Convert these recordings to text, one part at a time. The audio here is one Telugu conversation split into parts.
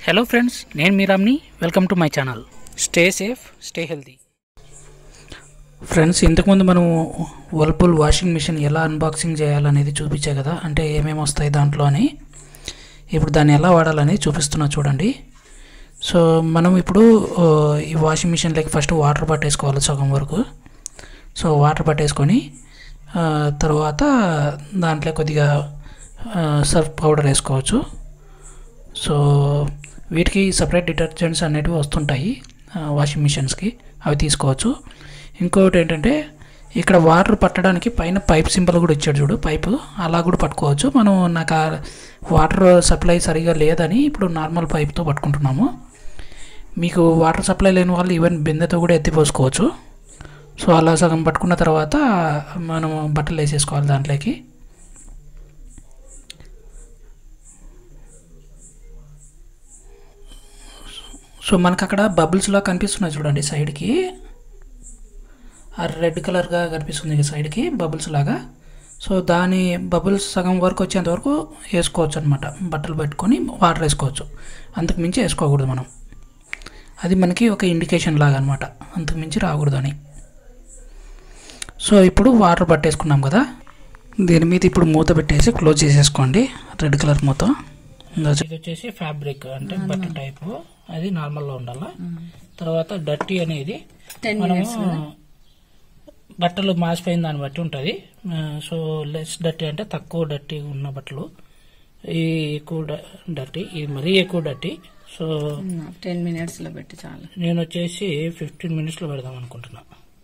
హలో ఫ్రెండ్స్ నేను మీరామ్ని welcome to my channel stay safe stay healthy friends ఇంతకుముందు మనం వర్ల్పూల్ వాషింగ్ మిషన్ ఎలా అన్బాక్సింగ్ చేయాలనేది చూపించా కదా అంటే ఏమేమి వస్తాయి దాంట్లో అని ఇప్పుడు దాన్ని ఎలా వాడాలనేది చూపిస్తున్నా చూడండి సో మనం ఇప్పుడు ఆ, ఈ వాషింగ్ మిషన్లోకి ఫస్ట్ వాటర్ పట్టేసుకోవాలి సగం వరకు సో వాటర్ పట్టేసుకొని ఆ, తర్వాత దాంట్లో కొద్దిగా ఆ, సర్ఫ్ పౌడర్ వేసుకోవచ్చు సో వీటికి సపరేట్ డిటర్జెంట్స్ అనేటివి వస్తుంటాయి ఆ, వాషింగ్ మిషన్స్కి అవి తీసుకోవచ్చు ఇంకొకటి ఏంటంటే ఇక్కడ వాటర్ పట్టడానికి పైన పైప్ సింబల్ కూడా ఇచ్చాడు చూడు పైపు అలా కూడా పట్టుకోవచ్చు మనం నాకు ఆ వాటర్ సప్లై సరిగా లేదని ఇప్పుడు నార్మల్ పైప్తో పట్టుకుంటున్నాము మీకు వాటర్ సప్లై లేని వాళ్ళు ఈవెన్ బిందెతో కూడా ఎత్తిపోసుకోవచ్చు సో అలా సగం పట్టుకున్న తర్వాత మనం బట్టలు వేసేసుకోవాలి దాంట్లోకి సో మనకు అక్కడ బబుల్స్లా కనిపిస్తున్నాయి చూడండి సైడ్కి ఆ రెడ్ కలర్గా కనిపిస్తుంది ఈ సైడ్కి బబుల్స్ లాగా సో దాని బబుల్స్ సగం వరకు వచ్చేంత వరకు వేసుకోవచ్చు అనమాట బట్టలు పెట్టుకొని వాటర్ వేసుకోవచ్చు అంతకు మించి వేసుకోకూడదు మనం అది మనకి ఒక ఇండికేషన్ లాగా అనమాట అంతకు మించి రాకూడదని సో ఇప్పుడు వాటర్ పట్టేసుకున్నాం కదా దీని మీద ఇప్పుడు మూత పెట్టేసి క్లోజ్ చేసేసుకోండి రెడ్ కలర్ మూత ఇది వచ్చేసి ఫ్యాబ్రిక్ అంటే బట్ట టైపు అది నార్మల్లో ఉండాలా తర్వాత డర్టీ అనేది మనము బట్టలు మాసిపోయిన దాన్ని బట్టి ఉంటుంది సో లెస్ డర్టీ అంటే తక్కువ డర్టీ ఉన్న బట్టలు ఈ ఎక్కువ డర్టీ ఇది మరీ ఎక్కువ డర్టీ సో టెన్ మినిట్స్ లో పెట్టి చాలు నేను వచ్చేసి ఫిఫ్టీన్ మినిట్స్లో పెడదాం అనుకుంటున్నా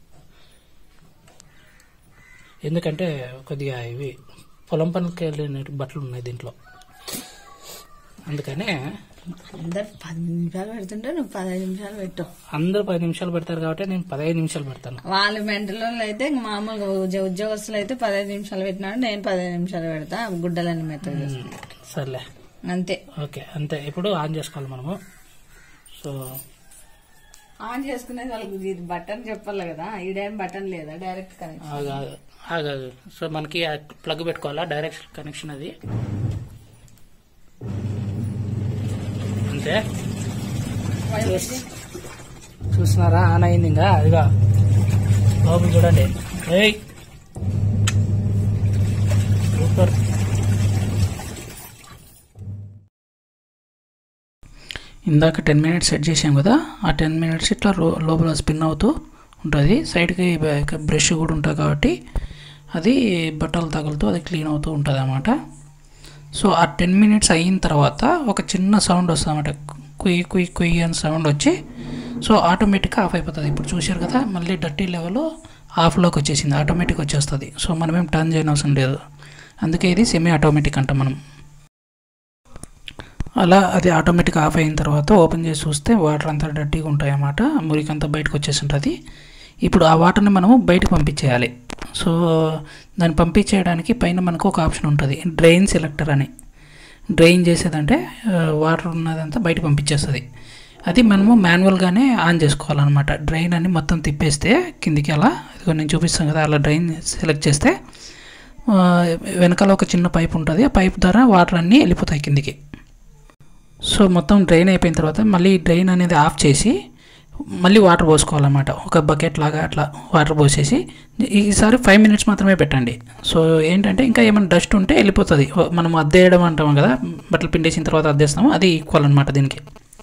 ఎందుకంటే కొద్దిగా ఇవి పొలం పనులకి వెళ్ళిన బట్టలు ఉన్నాయి దీంట్లో అందుకనే అందరు పది నిమిషాలు పెడుతుంటే నువ్వు పదహైదు నిమిషాలు పెట్టు అందరూ పది నిమిషాలు పెడతారు కాబట్టి నేను పదహైదు నిమిషాలు పెడతాను వాళ్ళ మెంటలో అయితే ఇంక మామూలుగా ఉద్య- ఉద్యోగస్తులు అయితే పదహైదు నిమిషాలు పెట్టినాడు నేను పదహైదు నిమిషాలు పెడతా గుడ్డలన్నీ మెత్తగా చేసుకుంటా. సర్లే అంతే ఓకే అంతే ఇప్పుడు ఆన్ చేసుకోవాలి మనము సో ఆన్ చేసుకునే వాళ్ళకి ఇది బటన్ చెప్పాలి కదా ఈడేం బటన్ లేదా డైరెక్ట్ కనెక్ట్ ఆగాదు ఆగాదు సో మనకి ప్లగ్ పెట్టుకోవాలా డైరెక్ట్ కనెక్షన్ అది అంతే చూస్తున్నారా ఆన్ అయింది ఇంకా అదిగా లోపల చూడండి ఏయ్ సూపర్ ఇందాక టెన్ మినిట్స్ సెట్ చేసాం కదా ఆ టెన్ మినిట్స్ ఇట్లా రో- లోపల స్పిన్ అవుతూ ఉంటుంది సైడ్కి బ్రష్ కూడా ఉంటుంది కాబట్టి అది బట్టలు తగులుతూ అది క్లీన్ అవుతూ ఉంటుంది అన్నమాట సో ఆ టెన్ మినిట్స్ అయిన తర్వాత ఒక చిన్న సౌండ్ వస్తుంది అన్నమాట కుయ్ కుయ్ కుయ్ అని సౌండ్ వచ్చి సో ఆటోమేటిక్గా ఆఫ్ అయిపోతుంది ఇప్పుడు చూశారు కదా మళ్ళీ డర్టీ లెవెల్ ఆఫ్లోకి వచ్చేసింది ఆటోమేటిక్ వచ్చేస్తుంది సో మనం ఏం టర్న్ చేయని అవసరం లేదు అందుకే ఇది సెమీ ఆటోమేటిక్ అంట మనం అలా అది ఆటోమేటిక్ ఆఫ్ అయిన తర్వాత ఓపెన్ చేసి చూస్తే వాటర్ అంతా డర్టీగా ఉంటాయి అన్నమాట మురికి అంతా బయటకు వచ్చేసి ఉంటుంది ఇప్పుడు ఆ వాటర్ని మనము బయటకు పంపించేయాలి సో దాన్ని పంపించేయడానికి పైన మనకు ఒక ఆప్షన్ ఉంటుంది డ్రైన్ సెలెక్టర్ అని డ్రైన్ చేసేదంటే ఆ, వాటర్ ఉన్నదంతా బయట పంపించేస్తుంది అది మనము మాన్యువల్గానే ఆన్ చేసుకోవాలన్నమాట డ్రైన్ అని మొత్తం తిప్పేస్తే కిందికి అలా ఇదిగో నేను చూపిస్తాను కదా అలా డ్రైన్ సెలెక్ట్ చేస్తే ఆ, వెనకాల ఒక చిన్న పైప్ ఉంటుంది ఆ పైప్ ద్వారా వాటర్ అన్నీ వెళ్ళిపోతాయి కిందికి సో మొత్తం డ్రైన్ అయిపోయిన తర్వాత మళ్ళీ డ్రైన్ అనేది ఆఫ్ చేసి మళ్ళీ వాటర్ పోసుకోవాలన్నమాట ఒక బకెట్ లాగా అట్లా వాటర్ పోసేసి ఈసారి ఫైవ్ మినిట్స్ మాత్రమే పెట్టండి సో ఏంటంటే ఇంకా ఏమైనా డస్ట్ ఉంటే వెళ్ళిపోతుంది మనం అద్దేయడం అంటాం కదా బట్టలు పిండేసిన తర్వాత అద్దేస్తాము అది ఈక్వల్ అనమాట దీనికి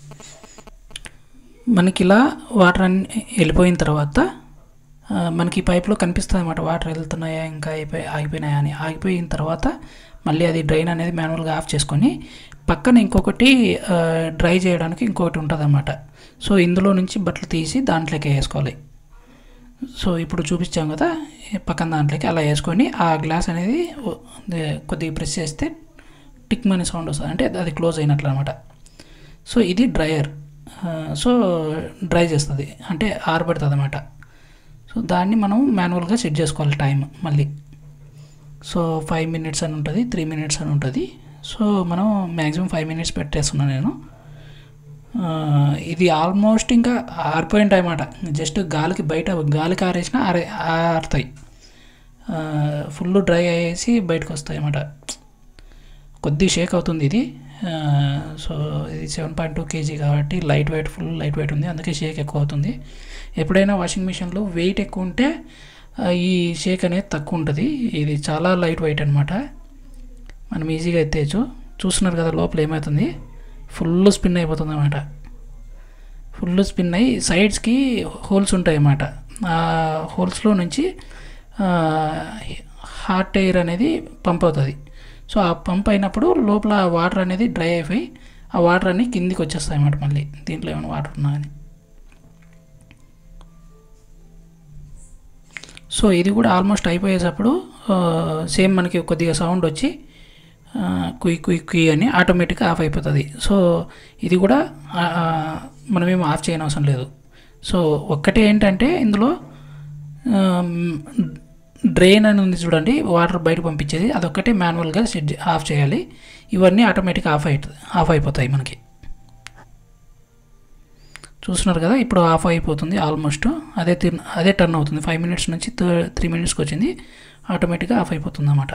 మనకి ఇలా వాటర్ అన్ని వెళ్ళిపోయిన తర్వాత ఆ, మనకి పైప్లో కనిపిస్తుంది అనమాట వాటర్ వెళ్తున్నాయా ఇంకా అయిపోయి ఆగిపోయినాయా అని ఆగిపోయిన తర్వాత మళ్ళీ అది డ్రైన్ అనేది మాన్యువల్గా ఆఫ్ చేసుకొని పక్కన ఇంకొకటి ఆ, డ్రై చేయడానికి ఇంకొకటి ఉంటుంది అనమాట సో ఇందులో నుంచి బట్టలు తీసి దాంట్లోకి వేసుకోవాలి సో ఇప్పుడు చూపించాం కదా ఈ పక్కన దాంట్లోకి అలా వేసుకొని ఆ గ్లాస్ అనేది ఓ- దే- కొద్దిగా ప్రెస్ చేస్తే టిక్ మనీ సౌండ్ వస్తుంది అంటే అది క్లోజ్ అయినట్లు అనమాట సో ఇది డ్రయర్ సో డ్రై చేస్తుంది అంటే ఆరబెడుతుంది అనమాట సో దాన్ని మనం మాన్యువల్గా సెట్ చేసుకోవాలి టైం మళ్ళీ సో ఫైవ్ మినిట్స్ అని ఉంటుంది త్రీ మినిట్స్ అని ఉంటుంది సో మనం మ్యాక్సిమం ఫైవ్ మినిట్స్ పెట్టేస్తున్నాను నేను ఆ, ఇది ఆల్మోస్ట్ ఇంకా ఆరిపోయిన అనమాట జస్ట్ గాలికి బయట గాలికి ఆరేసినా ఆరే ఆరుతాయి ఫుల్ డ్రై అయ్యేసి బయటకు వస్తాయి అన్నమాట కొద్ది షేక్ అవుతుంది ఇది సో ఇది సెవెన్ పాయింట్ టూ కేజీ కాబట్టి light weight full light weight ఉంది అందుకే షేక్ ఎక్కువ అవుతుంది ఎప్పుడైనా వాషింగ్ మిషన్లో వెయిట్ ఎక్కువ ఉంటే ఆ, ఈ షేక్ అనేది తక్కువ ఉంటుంది ఇది చాలా లైట్ వెయిట్ అనమాట మనం ఈజీగా ఎత్తేయచ్చు చూస్తున్నారు కదా లోపల ఏమవుతుంది ఫుల్ స్పిన్ అయిపోతుంది అనమాట ఫుల్ స్పిన్ అయ్యి సైడ్స్కి హోల్స్ ఉంటాయి అన్నమాట ఆ హోల్స్లో నుంచి హాట్ ఎయిర్ అనేది పంప్ అవుతుంది సో ఆ పంప్ అయినప్పుడు లోపల వాటర్ అనేది డ్రై అయిపోయి ఆ వాటర్ అన్ని కిందికి వచ్చేస్తాయి అన్నమాట మళ్ళీ దీంట్లో ఏమైనా వాటర్ ఉన్నా అని సో ఇది కూడా ఆల్మోస్ట్ అయిపోయేటప్పుడు సేమ్ మనకి కొద్దిగా సౌండ్ వచ్చి ఆ, కుయ్ కుయ్ కుయ్ అని ఆటోమేటిక్గా ఆఫ్ అయిపోతుంది సో ఇది కూడా ఆ, ఆ, మనమేం ఆఫ్ చేయని అవసరం లేదు సో ఒక్కటే ఏంటంటే ఇందులో డ్రైన్ అని ఉంది చూడండి వాటర్ బయట పంపించేది అదొక్కటే మాన్యువల్గా సెట్ ఆఫ్ చేయాలి ఇవన్నీ ఆటోమేటిక్గా ఆఫ్ అయి ఆఫ్ అయిపోతాయి మనకి చూస్తున్నారు కదా ఇప్పుడు ఆఫ్ అయిపోతుంది ఆల్మోస్ట్ అదే తిన్- అదే టర్న్ అవుతుంది ఫైవ్ మినిట్స్ నుంచి త్రీ మినిట్స్కి వచ్చింది ఆటోమేటిక్గా ఆఫ్ అయిపోతుంది అన్నమాట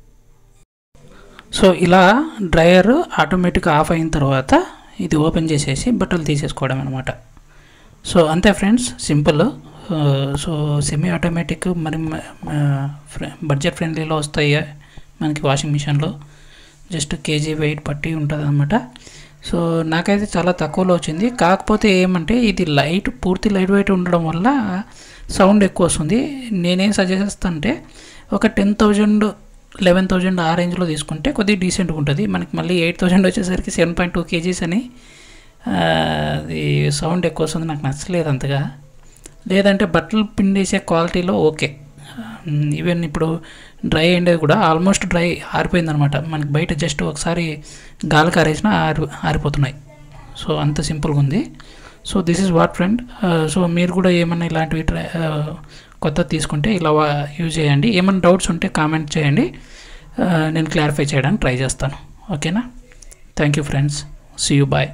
సో ఇలా డ్రయర్ ఆటోమేటిక్గా ఆఫ్ అయిన తర్వాత ఇది ఓపెన్ చేసేసి బట్టలు తీసేసుకోవడం అనమాట సో అంతే friends simple so semi automatic మరి బడ్జెట్ ఫ్రెండ్లీలో వస్తాయి మనకి వాషింగ్ మిషన్లో జస్ట్ కేజీ వెయిట్ పట్టి ఉంటుంది అనమాట సో నాకైతే చాలా తక్కువలో వచ్చింది కాకపోతే ఏమంటే ఇది లైట్ పూర్తి లైట్ వెయిట్ ఉండడం వల్ల సౌండ్ ఎక్కువ వస్తుంది నేనేం సజెస్ట్ చేస్తాను అంటే ఒక టెన్ థౌజండ్ లెవెన్ థౌజండ్ ఆ రేంజ్లో తీసుకుంటే కొద్దిగా డీసెంట్గా ఉంటుంది మనకి మళ్ళీ ఎయిట్ థౌజండ్ వచ్చేసరికి సెవెన్ పాయింట్ టూ కేజీస్ అని ఆ, అది సౌండ్ ఎక్కువ వస్తుంది నాకు నచ్చలేదు అంతగా లేదంటే బట్టలు పిండేసే క్వాలిటీలో ఓకే ఈవెన్ ఇప్పుడు డ్రై అయ్యేది కూడా ఆల్మోస్ట్ డ్రై ఆరిపోయింది అనమాట మనకి బయట జస్ట్ ఒకసారి గాలి కారేసినా ఆరి ఆరిపోతున్నాయి సో అంత సింపుల్గా ఉంది so this is what friend so మీరు కూడా ఏమన్నా ఇలాంటివి ట్రై కొత్త తీసుకుంటే ఇలా యూజ్ చేయండి ఏమైనా డౌట్స్ ఉంటే కామెంట్ చేయండి ఆ, నేను క్లారిఫై చేయడానికి ట్రై చేస్తాను ఓకేనా thank you friends see you bye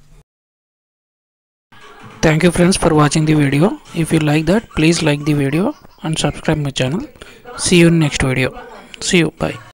Thank you friends for watching the video. If you like that, please like the video and subscribe my channel. See you in next video. See you. Bye.